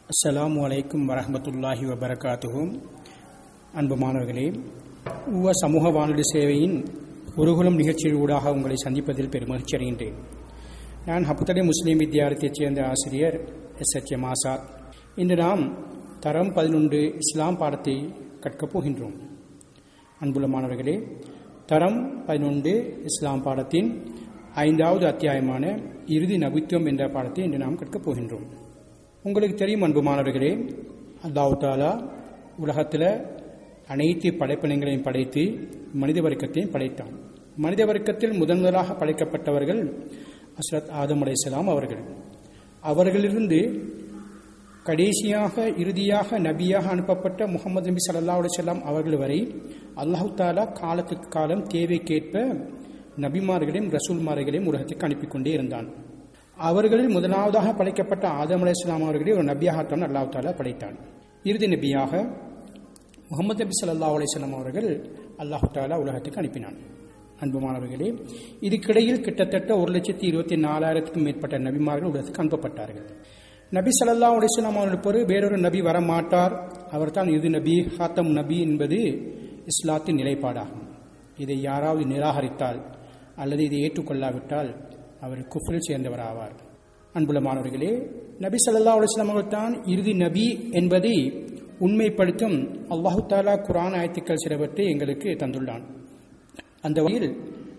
அஸ்ஸலாமு அலைக்கும் வரஹமத்துல்லாஹி வபரகாத்துஹும் அன்பு மாணவர்களே உவ சமூக வானொலி சேவையின் குருகுலம் நிகழ்ச்சியில் ஊடாக உங்களை சந்திப்பதில் பெருமகிழ்ச்சி அடைகின்றேன் நான் ஹப்புத்தடை முஸ்லீம் வித்தியாலயத்தைச் சேர்ந்த ஆசிரியர் எஸ் எச் எம் ஆசாத் இன்று நாம் தரம் பதினொன்று இஸ்லாம் பாடத்தை கற்கப் போகின்றோம் அன்புள்ள மாணவர்களே தரம் பதினொன்று இஸ்லாம் பாடத்தின் ஐந்தாவது அத்தியாயமான இறுதி நபித்துவம் என்ற பாடத்தை இன்று நாம் கற்கப் போகின்றோம் உங்களுக்கு தெரியும் அன்பு மாணவர்களே அல்லாஹு தாலா உலகத்தில் அனைத்து படைப்பினங்களையும் படைத்து மனித வர்க்கத்தையும் படைத்தான் மனித வர்க்கத்தில் முதன் முதலாக படைக்கப்பட்டவர்கள் அஸ்ரத் ஆதம் அலைசலாம் அவர்கள் அவர்களிலிருந்து கடைசியாக இறுதியாக நபியாக அனுப்பப்பட்ட முகமது நபி சல்லா அலுவலாம் அவர்கள் வரை அல்லாஹு தாலா காலத்துக்கு காலம் தேவைக்கேற்ப நபிமார்களையும் ரசூல்மார்களையும் உலகத்துக்கு அனுப்பி கொண்டே இருந்தான் அவர்களில் முதலாவதாக படைக்கப்பட்ட ஆதம் அலி இஸ்லாம் அவர்களை ஒரு நபியாகத்தான் அல்லாஹ் தாலா படைத்தான் இறுதி நபியாக முகமது நபி சல்லா அலிஸ்லாம் அவர்கள் அல்லாஹு தாலா உலகத்துக்கு அனுப்பினான் அன்புமானவர்களே இதுக்கிடையில் கிட்டத்தட்ட ஒரு லட்சத்தி இருபத்தி நாலாயிரத்துக்கும் மேற்பட்ட நபிமார்கள் உலகத்துக்கு அனுப்பப்பட்டார்கள் நபி சல்லா அலிஸ்லாம் அவர்கள் பிறகு வேறொரு நபி வர மாட்டார் அவர் தான் இறுதி நபி ஹாத்தம் நபி என்பது இஸ்லாத்தின் நிலைப்பாடாகும் இதை யாராவது நிராகரித்தால் அல்லது இதை ஏற்றுக்கொள்ளாவிட்டால் அவர் குஃப்ரில் சேர்ந்தவர் ஆவார் அன்புள்ள மாணவர்களே நபி சல்லா அலுவலாம் அவர்கள் தான் இறுதி நபி என்பதை உண்மைப்படுத்தும் அல்லாஹு தாலா குரான் ஆயத்துக்கள் சிலவற்றை எங்களுக்கு தந்துள்ளான் அந்த வகையில்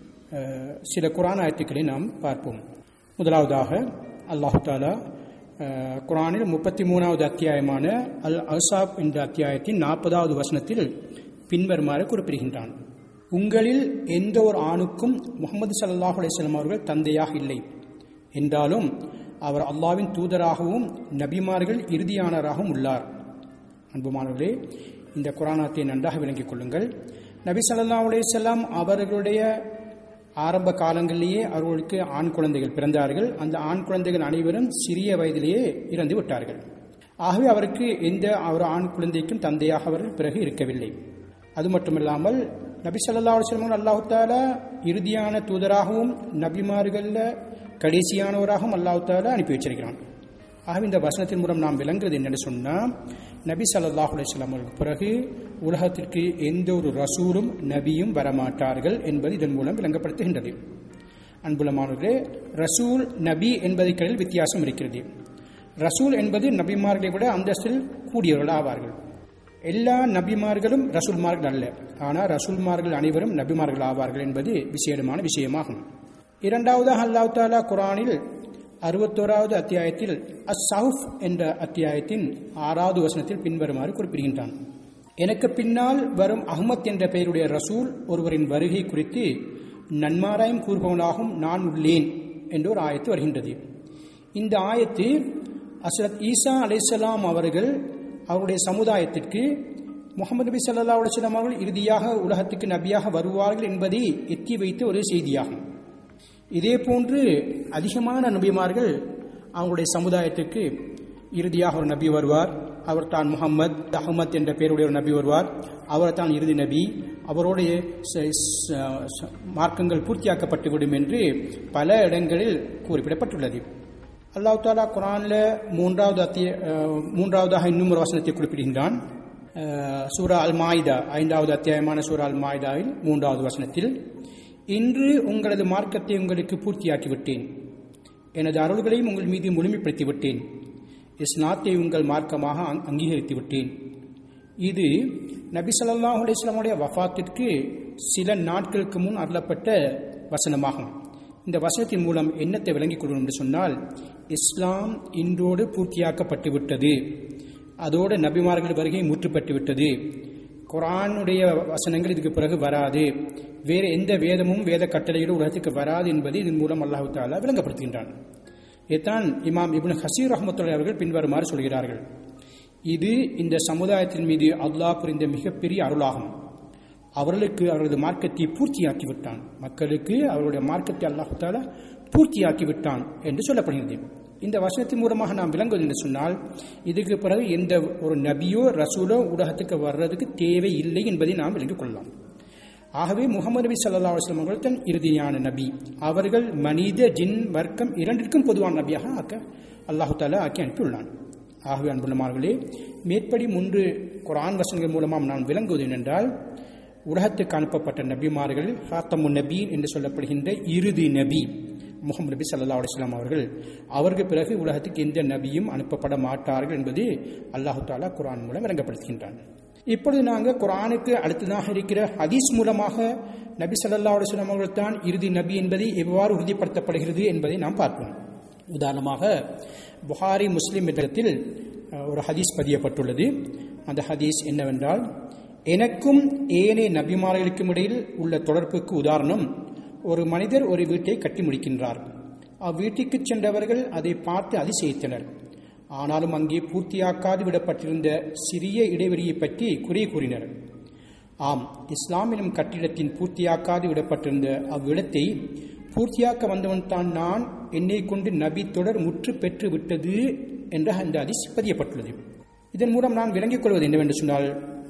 சில குரான் ஆயத்துக்களை நாம் பார்ப்போம் முதலாவதாக அல்லாஹு தாலா குரானில் முப்பத்தி மூணாவது அத்தியாயமான அல் அசாப் என்ற அத்தியாயத்தின் நாற்பதாவது வசனத்தில் பின்வருமாறு குறிப்பிடுகின்றான் உங்களில் எந்த ஒரு ஆணுக்கும் முகமது சல்லாஹ் அலிஸ்லாம் அவர்கள் தந்தையாக இல்லை என்றாலும் அவர் அல்லாவின் தூதராகவும் நபிமார்கள் இறுதியானராகவும் உள்ளார் அன்புமானவர்களே இந்த குரானாத்தை நன்றாக விளங்கிக் கொள்ளுங்கள் நபி சல்லா அலிசல்லாம் அவர்களுடைய ஆரம்ப காலங்களிலேயே அவர்களுக்கு ஆண் குழந்தைகள் பிறந்தார்கள் அந்த ஆண் குழந்தைகள் அனைவரும் சிறிய வயதிலேயே இறந்து விட்டார்கள் ஆகவே அவருக்கு எந்த ஒரு ஆண் குழந்தைக்கும் தந்தையாக அவர்கள் பிறகு இருக்கவில்லை அது மட்டுமில்லாமல் நபி சல்லா அலுவலம் அல்லாஹு தாலா இறுதியான தூதராகவும் நபிமார்களில் கடைசியானவராகவும் அல்லாஹு தாலா அனுப்பி வச்சிருக்கிறான் ஆகவே இந்த வசனத்தின் மூலம் நாம் விளங்குறது என்னென்னு சொன்னால் நபி சல்லாஹ் அலுவலாம் பிறகு உலகத்திற்கு எந்த ஒரு ரசூலும் நபியும் வரமாட்டார்கள் என்பது இதன் மூலம் விளங்கப்படுத்துகின்றது அன்புலமானவர்களே ரசூல் நபி என்பதற்கிடையில் வித்தியாசம் இருக்கிறது ரசூல் என்பது நபிமார்களை விட அந்தஸ்தில் கூடியவர்கள் ஆவார்கள் எல்லா நபிமார்களும் ரசூல்மார்கள் அல்ல ஆனால் ரசூல்மார்கள் அனைவரும் நபிமார்கள் ஆவார்கள் என்பது விசேடமான விஷயமாகும் இரண்டாவதாக அல்லாஹ் தாலா குரானில் அறுபத்தோராவது அத்தியாயத்தில் அஸ் சவுஃப் என்ற அத்தியாயத்தின் ஆறாவது வசனத்தில் பின்வருமாறு குறிப்பிடுகின்றான் எனக்கு பின்னால் வரும் அஹ்மத் என்ற பெயருடைய ரசூல் ஒருவரின் வருகை குறித்து நன்மாராயம் கூறுபவனாகவும் நான் உள்ளேன் என்று ஒரு ஆயத்து வருகின்றது இந்த ஆயத்து அஸ்ரத் ஈசா அலைசலாம் அவர்கள் அவருடைய சமுதாயத்திற்கு முகமது நபி சல்லா அலுவலாம் அவர்கள் இறுதியாக உலகத்துக்கு நபியாக வருவார்கள் என்பதை எத்தி வைத்த ஒரு செய்தியாகும் இதே போன்று அதிகமான நபிமார்கள் அவங்களுடைய சமுதாயத்திற்கு இறுதியாக ஒரு நபி வருவார் அவர் தான் முகம்மது அஹமத் என்ற பெயருடைய ஒரு நபி வருவார் அவர் தான் இறுதி நபி அவருடைய மார்க்கங்கள் பூர்த்தியாக்கப்பட்டுவிடும் என்று பல இடங்களில் குறிப்பிடப்பட்டுள்ளது அல்லாஹ் தாலா குரானில் மூன்றாவது அத்திய மூன்றாவதாக இன்னும் ஒரு வசனத்தை குறிப்பிடுகின்றான் சூரா அல் மாய்தா ஐந்தாவது அத்தியாயமான சூரா அல் மாய்தாவில் மூன்றாவது வசனத்தில் இன்று உங்களது மார்க்கத்தை உங்களுக்கு பூர்த்தியாக்கி விட்டேன் எனது அருள்களையும் உங்கள் மீது முழுமைப்படுத்தி விட்டேன் இஸ்லாத்தை உங்கள் மார்க்கமாக அங்கீகரித்து விட்டேன் இது நபி சொல்லா அலிஸ்லாமுடைய வஃத்திற்கு சில நாட்களுக்கு முன் அருளப்பட்ட வசனமாகும் இந்த வசனத்தின் மூலம் என்னத்தை விளங்கிக் கொள்ளணும் என்று சொன்னால் இஸ்லாம் இன்றோடு பூர்த்தியாக்கப்பட்டு விட்டது அதோடு நபிமார்கள் வருகை முற்றுப்பட்டு விட்டது குரானுடைய வசனங்கள் இதுக்கு பிறகு வராது வேறு எந்த வேதமும் வேத கட்டளையிலும் உலகத்துக்கு வராது என்பதை இதன் மூலம் அல்லாஹு தாலா விளங்கப்படுத்துகின்றான் இதைத்தான் இமாம் இப்னு ஹசீர் ரஹமத்துல்லா அவர்கள் பின்வருமாறு சொல்கிறார்கள் இது இந்த சமுதாயத்தின் மீது அல்லாஹ் புரிந்த மிகப்பெரிய அருளாகும் அவர்களுக்கு அவரது மார்க்கத்தை பூர்த்தியாக்கி விட்டான் மக்களுக்கு அவருடைய மார்க்கத்தை அல்லாஹு தாலா பூர்த்தியாக்கி விட்டான் என்று சொல்லப்படுகிறது இந்த வசனத்தின் மூலமாக நாம் விளங்குவது என்று சொன்னால் இதுக்கு பிறகு எந்த ஒரு நபியோ ரசூலோ ஊடகத்துக்கு வர்றதுக்கு தேவை இல்லை என்பதை நாம் விளங்கிக் கொள்ளலாம் ஆகவே முகமது நபி சல்லா அலுவலம் அவர்கள் தன் இறுதியான நபி அவர்கள் மனித ஜின் வர்க்கம் இரண்டிற்கும் பொதுவான நபியாக ஆக்க அல்லாஹு தாலா ஆக்கி அனுப்பியுள்ளான் ஆகவே அன்புள்ளமார்களே மேற்படி முன்று குரான் வசனங்கள் மூலமாக நாம் விளங்குவது என்னென்றால் உலகத்துக்கு அனுப்பப்பட்ட நபிமார்கள் ஹாத்தமு நபீன் என்று சொல்லப்படுகின்ற இறுதி நபி முகமது நபி சல்லா அலிஸ்லாம் அவர்கள் அவருக்கு பிறகு உலகத்துக்கு எந்த நபியும் அனுப்பப்பட மாட்டார்கள் என்பது அல்லாஹு தாலா குரான் மூலம் விளங்கப்படுத்துகின்றான் இப்பொழுது நாங்கள் குரானுக்கு அடுத்ததாக இருக்கிற ஹதீஸ் மூலமாக நபி சல்லா அலுவலாம் அவர்கள் தான் இறுதி நபி என்பதை எவ்வாறு உறுதிப்படுத்தப்படுகிறது என்பதை நாம் பார்ப்போம் உதாரணமாக புகாரி முஸ்லிம் இடத்தில் ஒரு ஹதீஸ் பதியப்பட்டுள்ளது அந்த ஹதீஸ் என்னவென்றால் எனக்கும் ஏனைய நபிமார்களுக்கும் இடையில் உள்ள தொடர்புக்கு உதாரணம் ஒரு மனிதர் ஒரு வீட்டை கட்டி முடிக்கின்றார் அவ்வீட்டுக்கு சென்றவர்கள் அதை பார்த்து அதிசயித்தனர் ஆனாலும் அங்கே பூர்த்தியாக்காது விடப்பட்டிருந்த சிறிய இடைவெளியை பற்றி குறை கூறினர் ஆம் இஸ்லாம் எனும் கட்டிடத்தின் பூர்த்தியாக்காது விடப்பட்டிருந்த அவ்விடத்தை பூர்த்தியாக்க வந்தவன் தான் நான் என்னை கொண்டு நபி தொடர் முற்று பெற்று விட்டது என்ற அந்த அதிஸ் பதியப்பட்டுள்ளது இதன் மூலம் நான் விளங்கிக் கொள்வது என்னவென்று சொன்னால்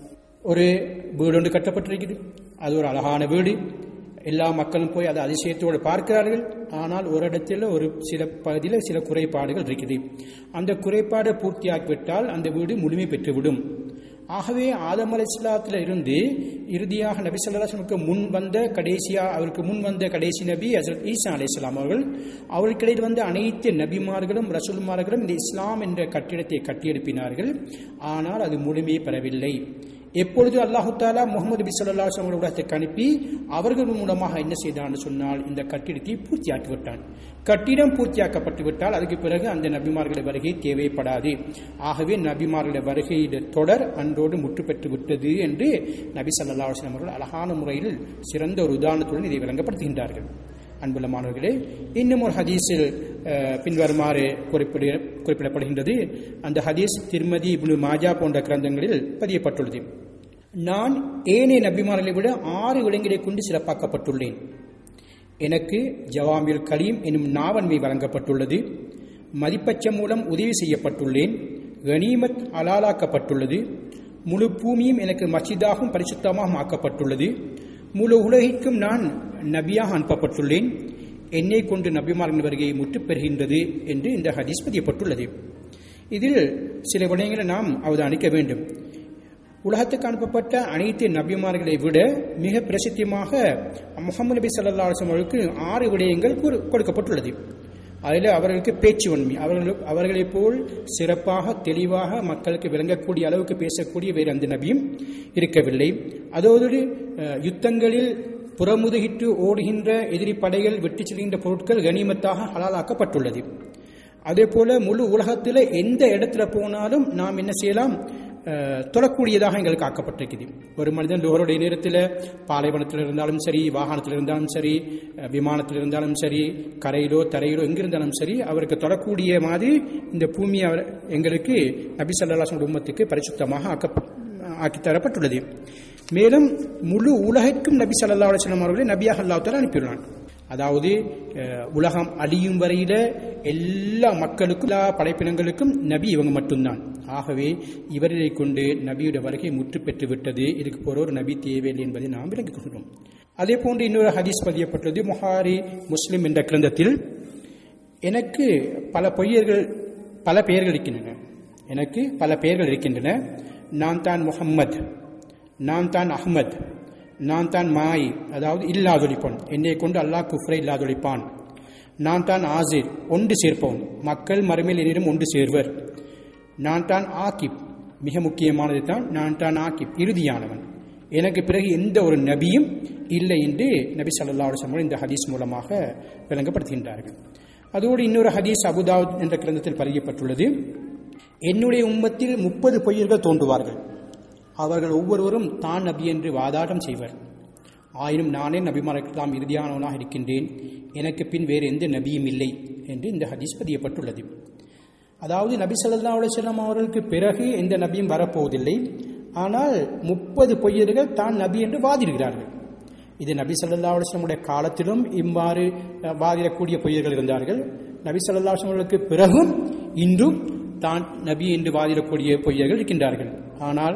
ஒரு வீடு ஒன்று கட்டப்பட்டிருக்கிறது அது ஒரு அழகான வீடு எல்லா மக்களும் போய் அதை அதிசயத்தோடு பார்க்கிறார்கள் ஆனால் ஒரு இடத்துல ஒரு சில பகுதியில் சில குறைபாடுகள் இருக்குது அந்த குறைபாடை பூர்த்தியாக்கிவிட்டால் அந்த வீடு முழுமை பெற்றுவிடும் ஆகவே ஆதம் அலை இஸ்லாத்தில் இருந்து இறுதியாக நபி சொல்லாஸ்லமுக்கு முன் வந்த கடைசியா அவருக்கு முன் வந்த கடைசி நபி ஹசரத் ஈசா அலி இஸ்லாம் அவர்கள் அவர்களுக்கிடையில் வந்த அனைத்து நபிமார்களும் ரசூல்மார்களும் இந்த இஸ்லாம் என்ற கட்டிடத்தை கட்டியெழுப்பினார்கள் ஆனால் அது முழுமையை பெறவில்லை எப்பொழுது அல்லாஹு தாலா முகமது நபி சொல்லா உலகத்துக்கு அனுப்பி அவர்கள் மூலமாக என்ன செய்தான் சொன்னால் இந்த கட்டிடத்தை பூர்த்தியாக்கி விட்டான் கட்டிடம் பூர்த்தியாக்கப்பட்டு விட்டால் அதுக்கு பிறகு அந்த நபிமார்களுடைய வருகை தேவைப்படாது ஆகவே நபிமார்களுடைய வருகையுடைய தொடர் அன்றோடு முற்று பெற்று விட்டது என்று நபி சல்லா அலுவலம் அவர்கள் அழகான முறையில் சிறந்த ஒரு உதாரணத்துடன் இதை விளங்கப்படுத்துகின்றார்கள் அன்புள்ள மாணவர்களே இன்னும் ஒரு ஹதீஸில் பின்வருமாறு குறிப்பிட குறிப்பிடப்படுகின்றது அந்த ஹதீஸ் திருமதி இப்னு மாஜா போன்ற கிரந்தங்களில் பதியப்பட்டுள்ளது நான் ஏனைய நபிமார்களை விட ஆறு விலங்குகளை கொண்டு சிறப்பாக்கப்பட்டுள்ளேன் எனக்கு ஜவாமில் கலீம் எனும் நாவன்மை வழங்கப்பட்டுள்ளது மதிப்பச்சம் மூலம் உதவி செய்யப்பட்டுள்ளேன் கனிமத் அலாலாக்கப்பட்டுள்ளது முழு பூமியும் எனக்கு மசிதாகவும் பரிசுத்தமாகவும் ஆக்கப்பட்டுள்ளது முழு உலகிற்கும் நான் நபியாக அனுப்பப்பட்டுள்ளேன் என்னை கொண்டு நபிமார்களின் வருகையை முற்று பெறுகின்றது என்று இந்த ஹதீஸ் பதியப்பட்டுள்ளது இதில் சில விடயங்களை நாம் அவதானிக்க வேண்டும் உலகத்துக்கு அனுப்பப்பட்ட அனைத்து நபிமார்களை விட மிக பிரசித்தியமாக முகமது நபி சல்லா அலுவலம் அவர்களுக்கு ஆறு விடயங்கள் கொடுக்கப்பட்டுள்ளது அதில் அவர்களுக்கு பேச்சு உண்மை அவர்கள் அவர்களைப் போல் சிறப்பாக தெளிவாக மக்களுக்கு விளங்கக்கூடிய அளவுக்கு பேசக்கூடிய வேறு அந்த நபியும் இருக்கவில்லை அதோடு யுத்தங்களில் புறமுதுகிட்டு ஓடுகின்ற எதிரி படைகள் வெட்டி செல்கின்ற பொருட்கள் கனிமத்தாக ஹலாலாக்கப்பட்டுள்ளது அதே போல முழு உலகத்தில் எந்த இடத்துல போனாலும் நாம் என்ன செய்யலாம் தொழக்கூடியதாக எங்களுக்கு ஆக்கப்பட்டிருக்குது ஒரு மனிதன் லோகருடைய நேரத்தில் பாலைவனத்தில் இருந்தாலும் சரி வாகனத்தில் இருந்தாலும் சரி விமானத்தில் இருந்தாலும் சரி கரையிலோ தரையிலோ எங்கிருந்தாலும் சரி அவருக்கு தொழக்கூடிய மாதிரி இந்த பூமி அவர் எங்களுக்கு நபி சல்லாஹ் உம்மத்துக்கு பரிசுத்தமாக ஆக்க ஆக்கி தரப்பட்டுள்ளது மேலும் முழு உலகிற்கும் நபி சல்லா அலுவலம் அவர்களை நபியாக அல்லாத்தால் அனுப்பியுள்ளான் அதாவது உலகம் அழியும் வரையில எல்லா மக்களுக்கும் எல்லா படைப்பினங்களுக்கும் நபி இவங்க மட்டும்தான் ஆகவே இவர்களை கொண்டு நபியுடைய வருகை முற்று பெற்று விட்டது இதுக்கு போற ஒரு நபி தேவையில்லை என்பதை நாம் விளங்கிக் கொள்கிறோம் அதே போன்று இன்னொரு ஹதீஸ் பதியப்பட்டது முஹாரி முஸ்லிம் என்ற கிரந்தத்தில் எனக்கு பல பொய்யர்கள் பல பெயர்கள் இருக்கின்றன எனக்கு பல பெயர்கள் இருக்கின்றன நான் தான் முகம்மது நான் தான் அஹ்மத் நான் தான் மாய் அதாவது இல்லாதொழிப்பன் என்னை கொண்டு அல்லாஹ் குஃப்ரை இல்லாதொழிப்பான் நான் தான் ஆசிர் ஒன்று சேர்ப்பவன் மக்கள் மறுமையில் என்னிடம் ஒன்று சேர்வர் நான் தான் ஆக்கிப் மிக முக்கியமானது தான் நான் தான் ஆக்கிப் இறுதியானவன் எனக்கு பிறகு எந்த ஒரு நபியும் இல்லை என்று நபி சல்லா அலுவலம் இந்த ஹதீஸ் மூலமாக விளங்கப்படுத்துகின்றார்கள் அதோடு இன்னொரு ஹதீஸ் அபுதாவுத் என்ற கிரந்தத்தில் பதியப்பட்டுள்ளது என்னுடைய உம்மத்தில் முப்பது பொய்யர்கள் தோன்றுவார்கள் அவர்கள் ஒவ்வொருவரும் தான் நபி என்று வாதாட்டம் செய்வர் ஆயினும் நானே நபிமாரெல்லாம் இறுதியானவனாக இருக்கின்றேன் எனக்கு பின் வேறு எந்த நபியும் இல்லை என்று இந்த ஹதீஸ் பதியப்பட்டுள்ளது அதாவது நபி சல்லா அலுவலாம் அவர்களுக்கு பிறகு எந்த நபியும் வரப்போவதில்லை ஆனால் முப்பது பொய்யர்கள் தான் நபி என்று வாதிடுகிறார்கள் இது நபி சல்லா அலுவலமுடைய காலத்திலும் இவ்வாறு வாதிடக்கூடிய பொய்யர்கள் இருந்தார்கள் நபி சல்லா அவர்களுக்கு பிறகும் இன்றும் தான் நபி என்று வாதிடக்கூடிய பொய்யர்கள் இருக்கின்றார்கள் ஆனால்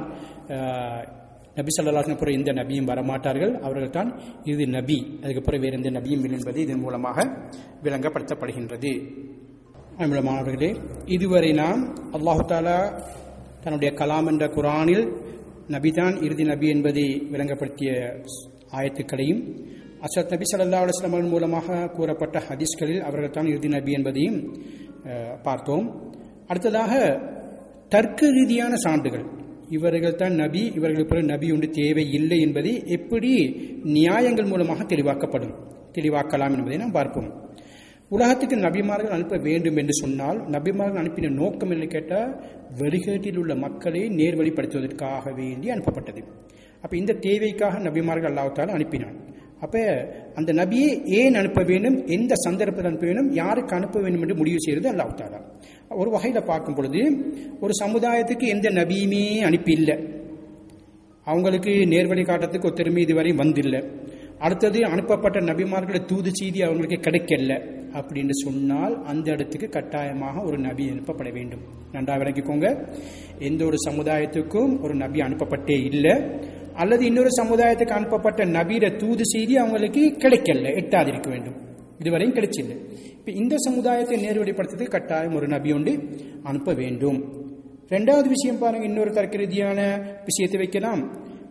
நபி சல்லாஹின் பிறகு எந்த நபியும் வரமாட்டார்கள் அவர்கள் தான் இது நபி அதுக்கு பிறகு வேறு எந்த நபியும் இல்லை என்பது இதன் மூலமாக விளங்கப்படுத்தப்படுகின்றது அன்புள்ள மாணவர்களே இதுவரை நாம் அல்லாஹு தாலா தன்னுடைய கலாம் என்ற குரானில் நபிதான் இறுதி நபி என்பதை விளங்கப்படுத்திய ஆயத்துக்களையும் அசத் நபி சல்லா அலுவலம் அவர்கள் மூலமாக கூறப்பட்ட ஹதீஸ்களில் அவர்கள் தான் இறுதி நபி என்பதையும் அஹ், பார்த்தோம் அடுத்ததாக தர்க்க ரீதியான சான்றுகள் இவர்கள் தான் நபி இவர்களுக்கு பிறகு நபி ஒன்று தேவை இல்லை என்பதை எப்படி நியாயங்கள் மூலமாக தெளிவாக்கப்படும் தெளிவாக்கலாம் என்பதை நாம் பார்ப்போம் உலகத்துக்கு நபிமார்கள் அனுப்ப வேண்டும் என்று சொன்னால் நபிமார்கள் அனுப்பின நோக்கம் என்று கேட்டால் வெளிகேட்டில் உள்ள மக்களை நேர்வழிப்படுத்துவதற்காக வேண்டி அனுப்பப்பட்டது அப்போ இந்த தேவைக்காக நபிமார்கள் அல்லாஹால அனுப்பினான் அப்போ அந்த நபியை ஏன் அனுப்ப வேண்டும் எந்த சந்தர்ப்பத்தில் அனுப்ப வேண்டும் யாருக்கு அனுப்ப வேண்டும் என்று முடிவு செய்கிறது அல்லாஹாலா ஒரு வகையில் பார்க்கும் பொழுது ஒரு சமுதாயத்துக்கு எந்த நபியுமே அனுப்பி இல்லை அவங்களுக்கு நேர்வழி காட்டுறதுக்கு ஒருத்தருமே இதுவரை வந்தில்லை அடுத்தது அனுப்பப்பட்ட நபிமார்களோட தூது செய்தி அவங்களுக்கு கிடைக்கல அப்படின்னு சொன்னால் அந்த இடத்துக்கு கட்டாயமாக ஒரு நபி அனுப்பப்பட வேண்டும் நன்றா விளங்கிக்கோங்க எந்த ஒரு சமுதாயத்துக்கும் ஒரு நபி அனுப்பப்பட்டே இல்லை அல்லது இன்னொரு சமுதாயத்துக்கு அனுப்பப்பட்ட நபியிட தூது செய்தி அவங்களுக்கு கிடைக்கல எட்டாதிருக்க வேண்டும் இதுவரையும் கிடைச்சில்லை இப்போ இந்த சமுதாயத்தை நேர்வழிப்படுத்துறதுக்கு கட்டாயம் ஒரு நபி ஒன்று அனுப்ப வேண்டும் ரெண்டாவது விஷயம் பாருங்க இன்னொரு தர்க்க ரீதியான விஷயத்தை வைக்கலாம்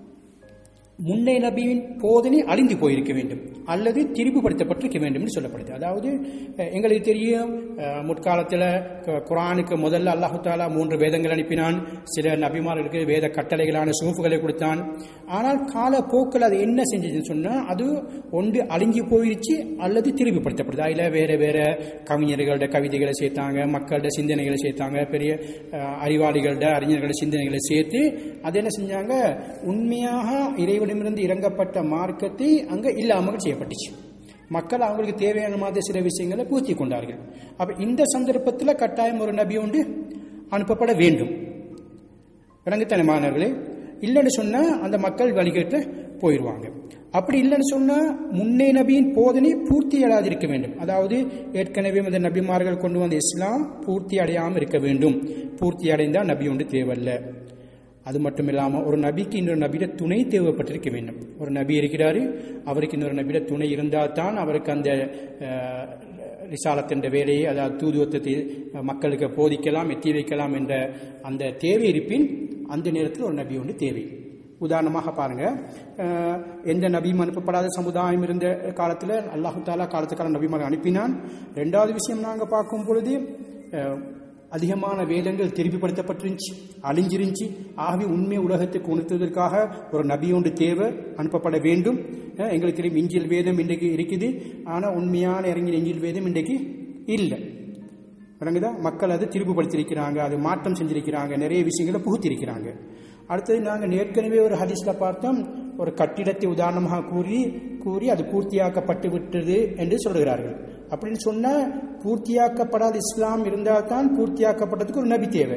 முன்னை நபியின் போதனை அழிந்து போயிருக்க வேண்டும் அல்லது திரிவுபடுத்தப்பட்டிருக்க வேண்டும் என்று சொல்லப்படுது அதாவது அஹ், எங்களுக்கு தெரியும் அஹ், முற்காலத்தில் கு- குர்ஆனுக்கு முதல்ல அல்லாஹு தாலா மூன்று வேதங்கள் அனுப்பினான் சில நபிமார்களுக்கு வேத கட்டளைகளான சூஃபுகளை கொடுத்தான் ஆனால் காலப்போக்கில் அது என்ன செஞ்சதுன்னு சொன்னால் அது ஒன்று அழிஞ்சு போயிருச்சு அல்லது திரிவுபடுத்தப்படுது அதில் வேற வேற கவிஞர்களோட கவிதைகளை சேர்த்தாங்க மக்களோட சிந்தனைகளை சேர்த்தாங்க பெரிய அஹ், அறிவாளிகளோட அறிஞர்களோட சிந்தனைகளை சேர்த்து அது என்ன செஞ்சாங்க உண்மையாக இறைவனிடமிருந்து இறங்கப்பட்ட மார்க்கத்தை அங்கே இல்லாமல் செய்யப்பட்டுச்சு மக்கள் அவங்களுக்கு தேவையான மாதிரி சில விஷயங்களை பூர்த்தி கொண்டார்கள் அப்ப இந்த சந்தர்ப்பத்தில் கட்டாயம் ஒரு நபி ஒன்று அனுப்பப்பட வேண்டும் விளங்குத்தானே மாணவர்களே இல்லைன்னு சொன்னா அந்த மக்கள் வழிகேட்டு போயிடுவாங்க அப்படி இல்லைன்னு சொன்னா முன்னே நபியின் போதனை பூர்த்தி அடையாதிருக்க வேண்டும் அதாவது ஏற்கனவே அந்த நபிமார்கள் கொண்டு வந்த இஸ்லாம் பூர்த்தி அடையாமல் இருக்க வேண்டும் பூர்த்தி அடைந்தால் நபி ஒன்று தேவையில்லை அது மட்டும் இல்லாமல் ஒரு நபிக்கு இன்னொரு நபியிட துணை தேவைப்பட்டிருக்க வேண்டும் ஒரு நபி இருக்கிறாரு அவருக்கு இன்னொரு நபியிட துணை இருந்தால் தான் அவருக்கு அந்த அஹ், ரிசாலத்தின் வேலையை அதாவது தூதுவத்தை மக்களுக்கு போதிக்கலாம் எத்தி வைக்கலாம் என்ற அந்த தேவை இருப்பின் அந்த நேரத்தில் ஒரு நபி ஒன்று தேவை உதாரணமாக பாருங்க அஹ், எந்த நபியும் அனுப்பப்படாத சமுதாயம் இருந்த காலத்தில் அல்லாஹு தாலா காலத்துக்கான நபிமாரை அனுப்பினான் ரெண்டாவது விஷயம் நாங்கள் பார்க்கும் பொழுது அஹ், அதிகமான வேதங்கள் திருப்பிப்படுத்தப்பட்டிருந்துச்சு அழிஞ்சிருந்துச்சு ஆகவே உண்மை உலகத்துக்கு உணர்த்துவதற்காக ஒரு நபி ஒன்று தேவை அனுப்பப்பட வேண்டும் அஹ், எங்களுக்கு தெரியும் இஞ்சில் வேதம் இன்றைக்கு இருக்குது ஆனால் உண்மையான இறங்கின இஞ்சில் வேதம் இன்றைக்கு இல்லை விளங்குதா மக்கள் அது திருப்புப்படுத்தியிருக்கிறாங்க அது மாற்றம் செஞ்சிருக்கிறாங்க நிறைய விஷயங்களை புகுத்திருக்கிறாங்க அடுத்தது நாங்கள் ஏற்கனவே ஒரு ஹதீஸில் பார்த்தோம் ஒரு கட்டிடத்தை உதாரணமாக கூறி கூறி அது பூர்த்தியாக்கப்பட்டு விட்டது என்று சொல்கிறார்கள் அப்படின்னு சொன்னால் பூர்த்தியாக்கப்படாத இஸ்லாம் இருந்தால் தான் பூர்த்தியாக்கப்பட்டதுக்கு ஒரு நபி தேவை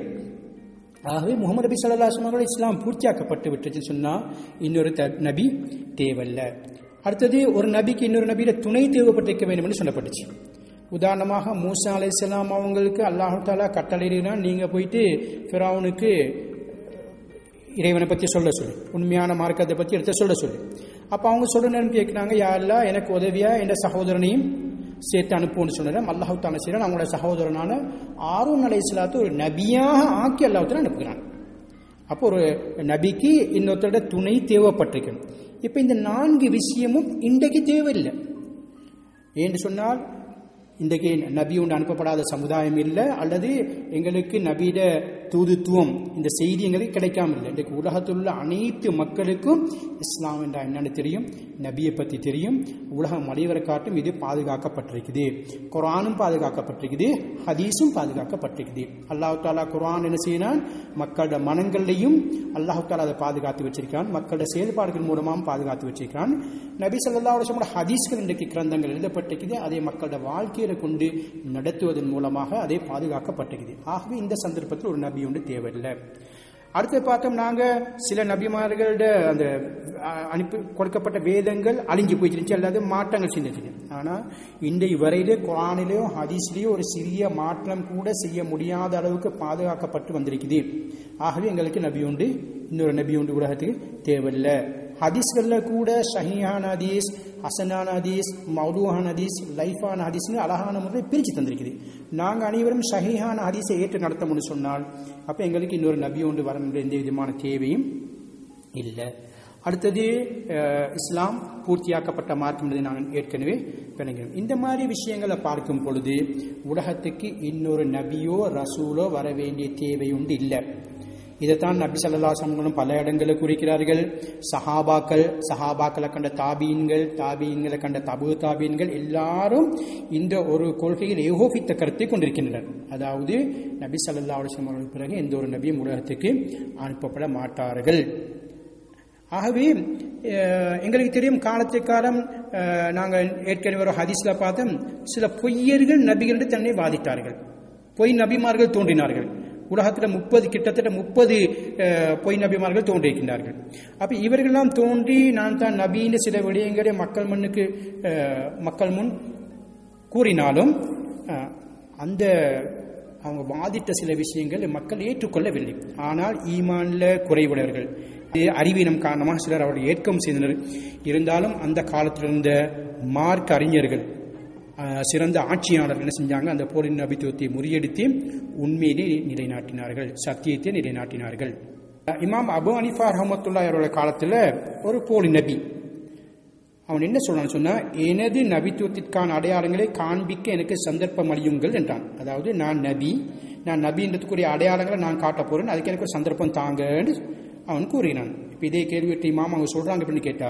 ஆகவே முகமது நபி சல்லாஹ் அவர்கள் இஸ்லாம் பூர்த்தியாக்கப்பட்டு விட்டுச்சுன்னு சொன்னால் இன்னொரு த நபி தேவையில்ல அடுத்தது ஒரு நபிக்கு இன்னொரு நபியில துணை தேவைப்பட்டிருக்க வேண்டும் என்று சொல்லப்பட்டுச்சு உதாரணமாக மூசா அலைஹிஸ்ஸலாம் அவங்களுக்கு அல்லாஹு தாலா கட்டளையிடான் நீங்கள் போயிட்டு ஃபிரௌனுக்கு இறைவனை பற்றி சொல்ல சொல்லு உண்மையான மார்க்கத்தை பற்றி எடுத்து சொல்ல சொல்லு அப்போ அவங்க சொல்ற நேரம் கேட்குறாங்க யாரெல்லாம் எனக்கு உதவியா என் சகோதரனையும் சேர்த்து அனுப்புவோம்னு சொன்னேன் அல்லாஹு தாலா செய்கிறான் அவங்களோட சகோதரனான ஆரூன் அலை இஸ்லாத்தை ஒரு நபியாக ஆக்கி அல்லாஹ் அனுப்புகிறான் அப்போ ஒரு நபிக்கு இன்னொருத்தரோட துணை தேவைப்பட்டிருக்கு இப்போ இந்த நான்கு விஷயமும் இன்றைக்கு தேவையில்லை ஏன்னு சொன்னால் இன்றைக்கு நபி ஒன்று அனுப்பப்படாத சமுதாயம் இல்லை அல்லது எங்களுக்கு நபியிட தூதுத்துவம் இந்த செய்தி எங்களுக்கு கிடைக்காம இல்லை இன்றைக்கு உலகத்தில் உள்ள அனைத்து மக்களுக்கும் இஸ்லாம் என்றால் என்னன்னு தெரியும் நபியை பற்றி தெரியும் உலகம் அனைவரை காட்டும் இது பாதுகாக்கப்பட்டிருக்குது குரானும் பாதுகாக்கப்பட்டிருக்குது ஹதீஸும் பாதுகாக்கப்பட்டிருக்குது அல்லாஹு தாலா குரான் என்ன செய்யறான் மக்களோட மனங்கள்லையும் அல்லாஹு தாலா அதை பாதுகாத்து வச்சிருக்கான் மக்களோட செயல்பாடுகள் மூலமாகவும் பாதுகாத்து வச்சிருக்கான் நபி சொல்லா அலுவலமோட ஹதீஸ்கள் இன்றைக்கு கிரந்தங்கள் எழுதப்பட்டிருக்குது அதை மக்களோட வாழ்க்கையில கொண்டு நடத்துவதன் மூலமாக அதை பாதுகாக்கப்பட்டிருக்குது ஆகவே இந்த சந்தர்ப்பத்தில் ஒரு நபி ஒன்று தேவையில்லை அடுத்து பார்த்தோம் நாங்க சில நபிமார்களோட அந்த அஹ், அனுப்பி கொடுக்கப்பட்ட வேதங்கள் அழிஞ்சு போயிட்டு அல்லது மாற்றங்கள் செஞ்சிருச்சு ஆனா இன்றைய வரையிலே குரானிலேயோ ஹதீஸ்லேயோ ஒரு சிறிய மாற்றம் கூட செய்ய முடியாத அளவுக்கு பாதுகாக்கப்பட்டு வந்திருக்குது ஆகவே எங்களுக்கு நபி உண்டு இன்னொரு நபி உண்டு உலகத்துக்கு தேவையில்லை ஹதீஸ்களில் கூட ஷஹீஹான ஹதீஸ் ஹசனான ஹதீஸ் மௌலூஹான ஹதீஸ் லைஃபான ஹதீஸ்னு அழகான முறையில் பிரித்து தந்திருக்குது நாங்கள் அனைவரும் ஷஹீஹான ஹதீஸை ஏற்று நடத்தணும்னு சொன்னால் அப்போ எங்களுக்கு இன்னொரு நபி ஒன்று வரணுன்ற எந்த விதமான தேவையும் இல்லை அடுத்தது அஹ், இஸ்லாம் பூர்த்தியாக்கப்பட்ட மார்க்கம் என்பதை நான் ஏற்கனவே விளங்கினோம் இந்த மாதிரி விஷயங்களை பார்க்கும் பொழுது உலகத்துக்கு இன்னொரு நபியோ ரசூலோ வர வேண்டிய தேவை உண்டு இல்லை இதைத்தான் நபி சல்லா சமங்களும் பல இடங்களில் குறிக்கிறார்கள் சஹாபாக்கள் சஹாபாக்களை கண்ட தாபீன்கள் தாபீன்களை கண்ட தபு தாபீன்கள் எல்லாரும் இந்த ஒரு கொள்கையில் ஏகோபித்த கருத்தை கொண்டிருக்கின்றனர் அதாவது நபி சல்லா அலுவலம் அவர்களுக்கு பிறகு எந்த ஒரு நபியும் உலகத்துக்கு அனுப்பப்பட மாட்டார்கள் ஆகவே அஹ், எங்களுக்கு தெரியும் காலத்தை காலம் அஹ், நாங்கள் ஏற்கனவே ஒரு ஹதீஸ்ல பார்த்தோம் சில பொய்யர்கள் நபிகளிடம் தன்னை வாதிட்டார்கள் பொய் நபிமார்கள் தோன்றினார்கள் உலகத்தில் முப்பது கிட்டத்தட்ட முப்பது பொய் நபிமார்கள் தோன்றியிருக்கின்றார்கள் அப்ப இவர்களெல்லாம் தோன்றி நான் தான் நபின்னு சில விடயங்களை மக்கள் முன்னுக்கு அஹ், மக்கள் முன் கூறினாலும் அஹ், அந்த அவங்க வாதிட்ட சில விஷயங்கள் மக்கள் ஏற்றுக்கொள்ளவில்லை ஆனால் ஈமான்ல குறைவுடையவர்கள் இது அறிவீனம் காரணமாக சிலர் அவர்கள் ஏற்கம் செய்தனர் இருந்தாலும் அந்த காலத்தில் இருந்த மார்க் அறிஞர்கள் அஹ், சிறந்த ஆட்சியாளர்கள் என்ன செஞ்சாங்க அந்த போரின் நபித்துவத்தை முறியடித்து உண்மையிலே நிலைநாட்டினார்கள் சத்தியத்தை நிலைநாட்டினார்கள் இமாம் அபு அனிஃபா ரஹமத்துல்லா அவரோட காலத்தில் ஒரு போலி நபி அவன் என்ன சொல்றான் சொன்னா எனது நபித்துவத்திற்கான அடையாளங்களை காண்பிக்க எனக்கு சந்தர்ப்பம் அளியுங்கள் என்றான் அதாவது நான் நபி நான் நபின்றதுக்குரிய அடையாளங்களை நான் காட்ட போறேன் அதுக்கு எனக்கு ஒரு சந்தர்ப்பம் தாங்கன்னு அவன் கூறினான் இப்ப இதே கேள்வி இமாம் அவங்க சொல்றாங்க அப்படின்னு கேட்டா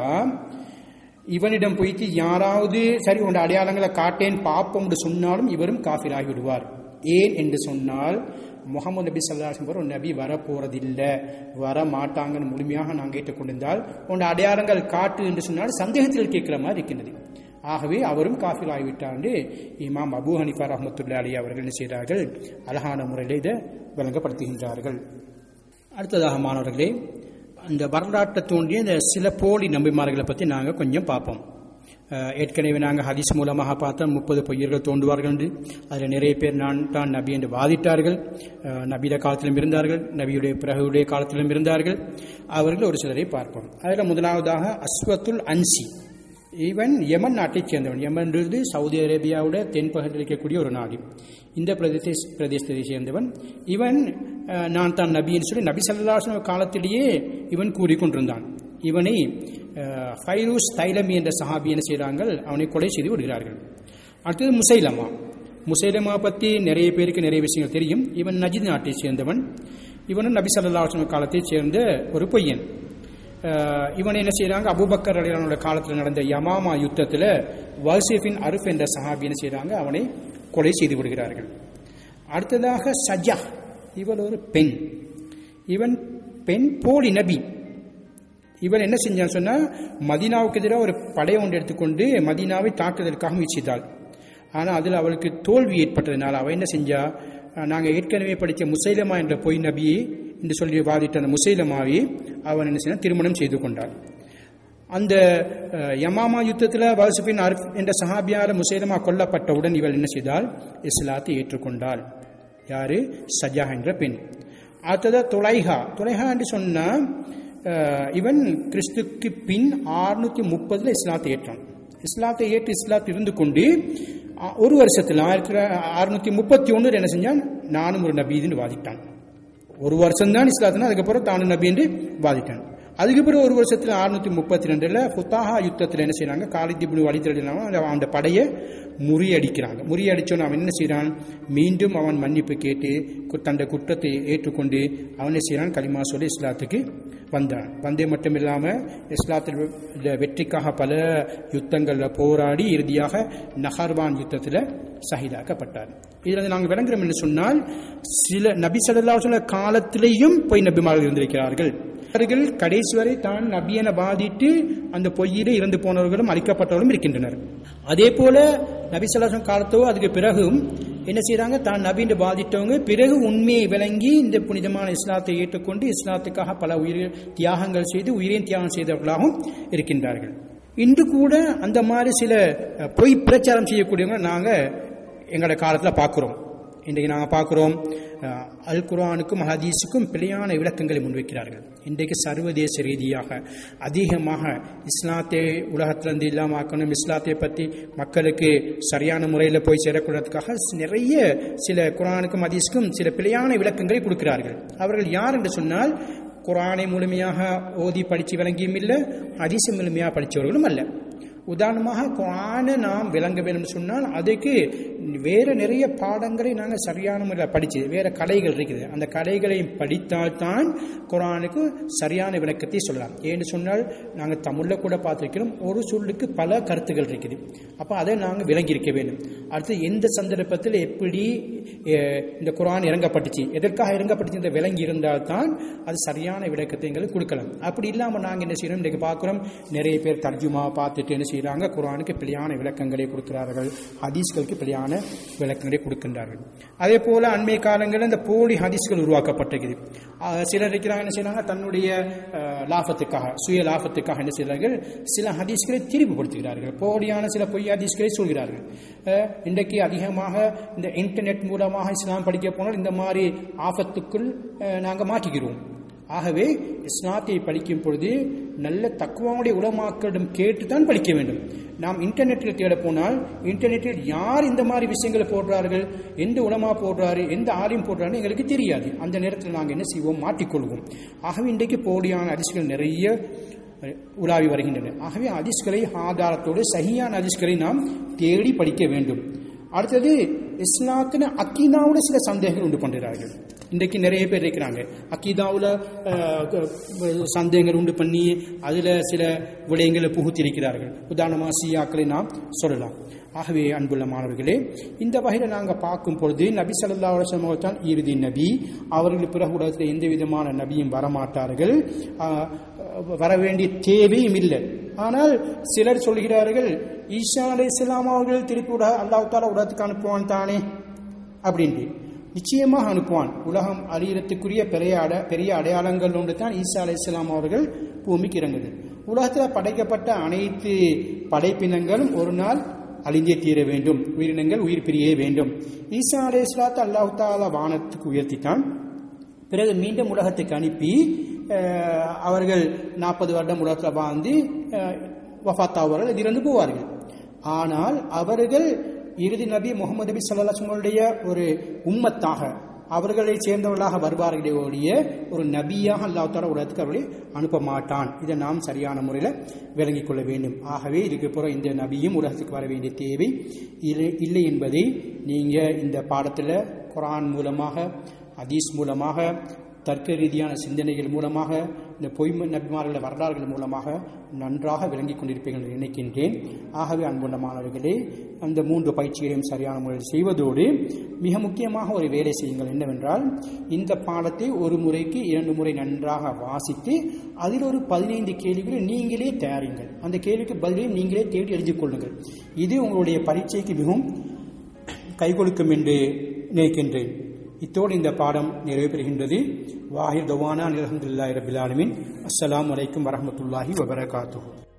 இவனிடம் போயிட்டு யாராவது சரி உன் அடையாளங்களை காட்டேன் பார்ப்போம்னு சொன்னாலும் இவரும் காஃபிராகி விடுவார் ஏன் என்று சொன்னால் முகமது நபி சல்லாஹம் ஒரு நபி வர போறதில்லை வர மாட்டாங்கன்னு முழுமையாக நாங்கள் ஏற்றுக்கொண்டிருந்தால் உன் அடையாளங்கள் காட்டு என்று சொன்னால் சந்தேகத்தில் கேட்கிற மாதிரி இருக்கின்றது ஆகவே அவரும் காஃபில் ஆகிவிட்டாண்டு இமாம் அபு ஹனிஃபா ரஹமத்துல்லா அலி அவர்கள் என்ன செய்கிறார்கள் அழகான முறையில் இதை விளங்கப்படுத்துகின்றார்கள் அடுத்ததாக மாணவர்களே அந்த வரலாற்றை தோன்றிய இந்த சில போலி நம்பிமார்களை பற்றி நாங்கள் கொஞ்சம் பார்ப்போம் அஹ், ஏற்கனவே நாங்கள் ஹதீஸ் மூலமாக பார்த்தோம் முப்பது பொய்யர்கள் தோன்றுவார்கள் என்று அதில் நிறைய பேர் நான் தான் நபி என்று வாதிட்டார்கள் அஹ், நபியில காலத்திலும் இருந்தார்கள் நபியுடைய பிறகுடைய காலத்திலும் இருந்தார்கள் அவர்கள் ஒரு சிலரை பார்ப்போம் அதில் முதலாவதாக அஸ்வத்துல் அன்சி இவன் யமன் நாட்டைச் சேர்ந்தவன் யமன்றது சவுதி அரேபியாவோட தென்பகுதியில் இருக்கக்கூடிய ஒரு நாடு இந்த பிரதேச பிரதேசத்தை சேர்ந்தவன் இவன் அஹ், நான் தான் நபின்னு சொல்லி நபி சல்லாஹ் காலத்திலேயே இவன் கூறிக்கொண்டிருந்தான் இவனை அஹ், ஃபைரூஸ் தைலமி என்ற சஹாபி என்ன செய்கிறாங்க அவனை கொலை செய்து விடுகிறார்கள் அடுத்தது முசைலமா முசைலமா பற்றி நிறைய பேருக்கு நிறைய விஷயங்கள் தெரியும் இவன் நஜித் நாட்டைச் சேர்ந்தவன் இவனும் நபி சல்லாஹ் காலத்தைச் சேர்ந்த ஒரு பொய்யன் அஹ் இவன் என்ன செய்றாங்க அபூபக்கர் அலிலானோட காலத்தில் நடந்த யமாமா யுத்தத்தில் வாசிஃபின் அருஃப் என்ற சஹாபி என்ன செய்றாங்க அவனை கொலை செய்து விடுகிறார்கள் அடுத்ததாக சஜா இவள் ஒரு பெண் இவன் பெண் போலி நபி இவன் என்ன செஞ்சான் சொன்னா மதீனாவுக்கு எதிராக ஒரு படையை ஒன்று எடுத்துக்கொண்டு மதீனாவை தாக்குதலுக்காக முயற்சித்தாள் ஆனால் அதில் அவளுக்கு தோல்வி ஏற்பட்டதுனால அவள் என்ன செஞ்சா நாங்கள் ஏற்கனவே படித்த முசைலமா என்ற பொய் நபியை என்று சொல்லி வாதிட்ட அந்த முசைலமாவை அவன் என்ன செய்ய திருமணம் செய்து கொண்டாள் அந்த அஹ், யமாமா யுத்தத்தில் வாசுபின் அர்ஃப் என்ற சஹாபியால முசைலமா கொல்லப்பட்டவுடன் இவள் என்ன செய்தால் இஸ்லாத்தை ஏற்றுக்கொண்டாள் யாரு சஜா என்ற பெண் அடுத்ததா துலைஹா துலைஹா என்று சொன்னா அஹ், இவன் கிறிஸ்துக்கு பின் ஆறுநூத்தி முப்பதுல இஸ்லாத்தை ஏற்றான் இஸ்லாத்தை ஏற்று இஸ்லாத்தில் இருந்து கொண்டு அ, ஒரு வருஷத்தில் ஆயிரத்தி அறுநூத்தி முப்பத்தி ஒன்று என்ன செஞ்சான் நானும் ஒரு நபீதுன்னு வாதிட்டான் ஒரு வருஷம் தான் இஸ்லாத்துனா அதுக்கப்புறம் தானு நபி என்று வாதிட்டான் அதுக்கப்புறம் ஒரு வருஷத்துல அறுநூத்தி முப்பத்தி ரெண்டுல புத்தாஹா யுத்தத்தில் என்ன செய்றாங்க காலித் இப்னு வலித் ரலியல்லாஹு அன்ஹு அந்த படையை முறியடிக்கிறாங்க முறியடிச்சோன்னு அவன் என்ன செய்றான் மீண்டும் அவன் மன்னிப்பு கேட்டு கு- தன்னுடைய குற்றத்தை ஏற்றுக்கொண்டு அவன் என்ன செய்றான் கலிமா சொல்லி இஸ்லாத்துக்கு வந்தான் வந்தே மட்டும் இல்லாம இஸ்லாத்தில் வெ- வெற்றிக்காக பல யுத்தங்களில் போராடி இறுதியாக நஹர்வான் யுத்தத்தில் சஹிதாக்கப்பட்டார் இதுல இருந்து நாங்கள் விளங்குறோம் என்று சொன்னால் சில நபி ஸல்லல்லாஹு அலைஹி வஸல்லம் காலத்திலேயும் பொய் நபிமார்கள் இருந்திருக்கிறார்கள் அவர்கள் கடைசி வரை தான் நபியனை பாதித்து அந்த பொய்யிலே இறந்து போனவர்களும் அழிக்கப்பட்டவர்களும் இருக்கின்றனர் அதே போல நபி ஸல்லல்லாஹு அலைஹி வஸல்லம் காலத்தோ அதுக்கு பிறகும் என்ன செய்றாங்க தான் நபின்னு பாதித்தவங்க பிறகு உண்மையை விளங்கி இந்த புனிதமான இஸ்லாத்தை ஏற்றுக்கொண்டு இஸ்லாத்துக்காக பல உயிர் தியாகங்கள் செய்து உயிரின் தியாகம் செய்தவர்களாகவும் இருக்கின்றார்கள் இன்று கூட அந்த மாதிரி சில அஹ், பொய் பிரச்சாரம் செய்யக்கூடியவங்க நாங்க எங்களோட காலத்தில் பார்க்குறோம் இன்றைக்கு நாங்கள் பார்க்குறோம் அஹ், அல் குர்ஆனுக்கும் ஹதீஸுக்கும் பிழையான விளக்கங்களை முன்வைக்கிறார்கள் இன்றைக்கு சர்வதேச ரீதியாக அதிகமாக இஸ்லாத்தை உலகத்திலிருந்து இல்லாமல் ஆக்கணும் இஸ்லாத்தை பற்றி மக்களுக்கு சரியான முறையில் போய் சேரக்கூடாதுக்காக நிறைய சில குர்ஆனுக்கும் ஹதீஸுக்கும் சில பிழையான விளக்கங்களை கொடுக்கிறார்கள் அவர்கள் யார் என்று சொன்னால் குர்ஆனை முழுமையாக ஓதி படித்து விளங்கியும் இல்லை ஹதீஸை முழுமையாக படித்தவர்களும் அல்ல உதாரணமாக குரானை நாம் விளங்க வேண்டும் சொன்னால் அதுக்கு வேற நிறைய பாடங்களை நாங்கள் சரியான முறையில் படிச்சு வேற கலைகள் இருக்குது அந்த கலைகளையும் படித்தால்தான் குரானுக்கு சரியான விளக்கத்தை சொல்லலாம் ஏன்னு சொன்னால் நாங்கள் தமிழில் கூட பார்த்துருக்கிறோம் ஒரு சொல்லுக்கு பல கருத்துகள் இருக்குது அப்போ அதை நாங்கள் விளங்கியிருக்க வேண்டும் அடுத்து எந்த சந்தர்ப்பத்தில் எப்படி அஹ், இந்த குரான் இறங்கப்பட்டுச்சு எதற்காக இறங்கப்பட்டுச்சு இந்த விளங்கி இருந்தால்தான் அது சரியான விளக்கத்தை எங்களுக்கு கொடுக்கலாம் அப்படி இல்லாமல் நாங்கள் என்ன செய்யறோம் இன்றைக்கு பார்க்குறோம் நிறைய பேர் தர்ஜுமா பார்த்துட்டு என்ன செய்கிறாங்க குரானுக்கு பிழையான விளக்கங்களை கொடுக்கிறார்கள் ஹதீஸ்களுக்கு பிழையான விளக்கங்களை கொடுக்கின்றார்கள் அதே போல அண்மை காலங்களில் இந்த போலி ஹதீஸ்கள் உருவாக்கப்பட்டிருக்குது அஹ் சிலர் இருக்கிறாங்க என்ன செய்யறாங்க தன்னுடைய அஹ், லாபத்துக்காக சுய லாபத்துக்காக என்ன செய்கிறார்கள் சில ஹதீஸ்களை திரிவுபடுத்துகிறார்கள் போலியான சில பொய் ஹதீஸ்களை சொல்கிறார்கள் அஹ், இன்றைக்கு அதிகமாக இந்த இன்டர்நெட் மூலமாக இஸ்லாம் படிக்க போனால் இந்த மாதிரி ஆபத்துக்குள் நாங்கள் மாட்டிக்கிறோம் ஆகவே இஸ்லாத்தை படிக்கும் பொழுது நல்ல தக்குவாவுடைய உலமாக்களிடம் கேட்டு தான் படிக்க வேண்டும் நாம் இன்டர்நெட்டில் தேட போனால் இன்டர்நெட்டில் யார் இந்த மாதிரி விஷயங்களை போடுறார்கள் எந்த உலமா போடுறாரு எந்த ஆலயம் போடுறாருன்னு எங்களுக்கு தெரியாது அந்த நேரத்தில் நாங்கள் என்ன செய்வோம் மாட்டிக்கொள்வோம் ஆகவே இன்றைக்கு போலியான அதிர்ச்சிகள் நிறைய அஹ், உலாவி வருகின்றன ஆகவே அதிர்ஷ்களை ஆதாரத்தோடு சகியான அதிர்ஷ்களை நாம் தேடி படிக்க வேண்டும் அடுத்தது இஸ்லாத்தின அக்கீதாவோட சில சந்தேகங்கள் உண்டு பண்ணுறார்கள் இன்றைக்கு நிறைய பேர் இருக்கிறாங்க அக்கீதாவில் சந்தேகங்கள் உண்டு பண்ணி அதில் சில விடயங்களை புகுத்திருக்கிறார்கள் உதாரணமாக சியாக்களை நாம் சொல்லலாம் ஆகவே அன்புள்ள மாணவர்களே இந்த வகையில் நாங்கள் பார்க்கும் பொழுது நபி சல்லா தான் இறுதி நபி அவர்கள் பிறகு உலகத்தில் எந்த விதமான நபியும் வரமாட்டார்கள் ஆஹ், வர வேண்டிய தேவையும் இல்லை ஆனால் சிலர் சொல்கிறார்கள் ஈஷா அலை இஸ்லாம் அவர்கள் திருப்பி உலக அல்லாஹ் தாலா உலகத்துக்கு அனுப்புவான் தானே அப்படின்ட்டு நிச்சயமாக அனுப்புவான் உலகம் அழியறதுக்குரிய பெரிய அட பெரிய அடையாளங்கள் ஒன்று தான் ஈசா அலை இஸ்லாம் அவர்கள் பூமிக்கு இறங்குது உலகத்தில் படைக்கப்பட்ட அனைத்து படைப்பினங்களும் ஒரு நாள் அழிந்தே தீர வேண்டும் உயிரினங்கள் உயிர் பிரியே வேண்டும் ஈசா அலை இஸ்லாத்தை அல்லாஹ் தாலா வானத்துக்கு உயர்த்தித்தான் பிறகு மீண்டும் உலகத்துக்கு அனுப்பி அஹ், அவர்கள் நாற்பது வருடம் உலகத்தில் வாழ்ந்து அஹ், வஃபாத்தாவார்கள் இறந்து போவார்கள் ஆனால் அவர்கள் இறுதி நபி முகமது நபி சல்லாஹுடைய ஒரு உம்மத்தாக அவர்களை சேர்ந்தவர்களாக வருவார்களே ஒழிய ஒரு நபியாக அல்லாஹ் தாலா உலகத்துக்கு அவர்களை அனுப்ப மாட்டான் இதை நாம் சரியான முறையில் விளங்கிக் கொள்ள வேண்டும் ஆகவே இதுக்கு பிறகு இந்த நபியும் உலகத்துக்கு வர வேண்டிய தேவை இல்லை இல்லை என்பதை நீங்கள் இந்த பாடத்தில் குரான் மூலமாக ஹதீஸ் மூலமாக தர்க்க ரீதியான சிந்தனைகள் மூலமாக இந்த பொய் நபிமார்கள வரலாறுகள் மூலமாக நன்றாக விளங்கிக் கொண்டிருப்பீர்கள் என்று நினைக்கின்றேன் ஆகவே அன்புள்ள மாணவர்களே அந்த மூன்று பயிற்சிகளையும் சரியான முறையில் செய்வதோடு மிக முக்கியமாக ஒரு வேலை செய்யுங்கள் என்னவென்றால் இந்த பாடத்தை ஒரு முறைக்கு இரண்டு முறை நன்றாக வாசித்து அதில் ஒரு பதினைந்து கேள்விகளை நீங்களே தயாரிங்கள் அந்த கேள்விக்கு பதிலையும் நீங்களே தேடி எழுதிக் கொள்ளுங்கள் இது உங்களுடைய பரீட்சைக்கு மிகவும் கை கொடுக்கும் என்று நினைக்கின்றேன் இத்தோடு இந்த பாடம் நிறைவு பெறுகின்றது வாஹிர் தவானா அலமதுல்லாஹி ரபில் ஆலமின் அஸ்ஸலாமு அலைக்கும் வரஹ்மத்துல்லாஹி வபரகாத்துஹு